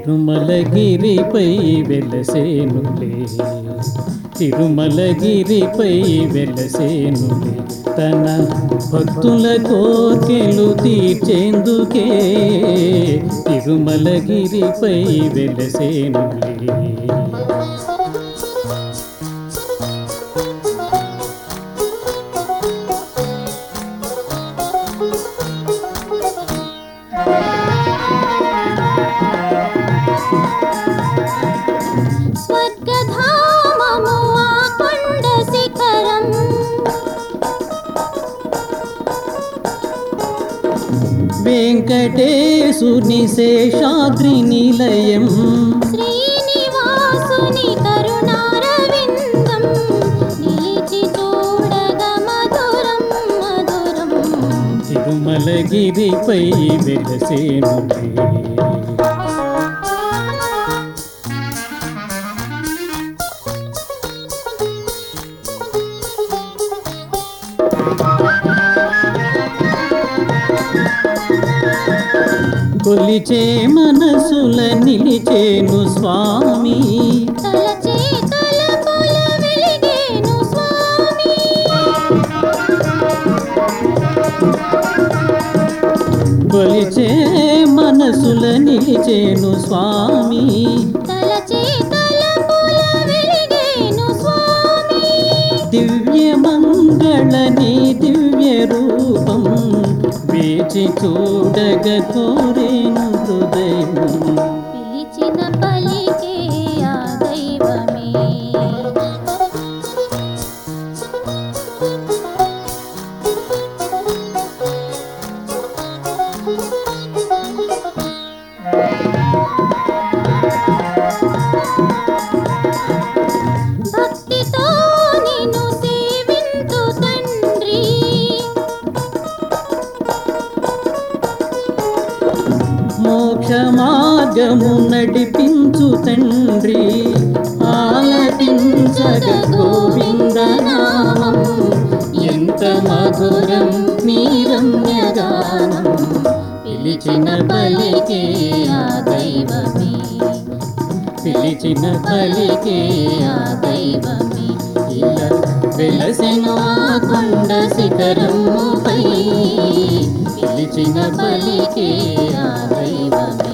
తిరుమలగిరిపై వెలసేనులే తిరుమలగిరిపై వెలసేనులే తన భక్తుల కోర్కెలు తీర్చేందుకే తిరుమలగిరిపై వెలసేనులే స్వర్గధామము ఆ కొండ శిఖరం వెంకటేశుని శేషాద్రి నిలయం శ్రీనివాసుని కరుణారవిందం నిలిచి చూడగ మధురం మధురం తిరుమలగిరిపై వెలసేనులే కొలిచే మనసుల నిలిచేను స్వామి తలచే తలపుల వెలిగేను స్వామి కొలిచే మనసుల నిలిచేను స్వామి తలచే తలపుల వెలిగేను స్వామి దివ్య మంగళని దివ్య రూపం వేచి చూడగ కోరేను హృదయం పిలిచిన పలికే ఆ దైవమే భక్తితో నిన్ను సేవింతు తండ్రి మోక్ష మార్గము నడిపించు తండ్రి ఆలపించగ గోవింద నామం ఎంత మధురం నీ రమ్యగానం పిలిచిన పలికే ఆ దైవమే పిలిచిన పలికే ఆ దైవమే ఇలా వెలసెను ఆ కొండ శిఖరముపై పిలిచిన పలికే ఆ దైవమే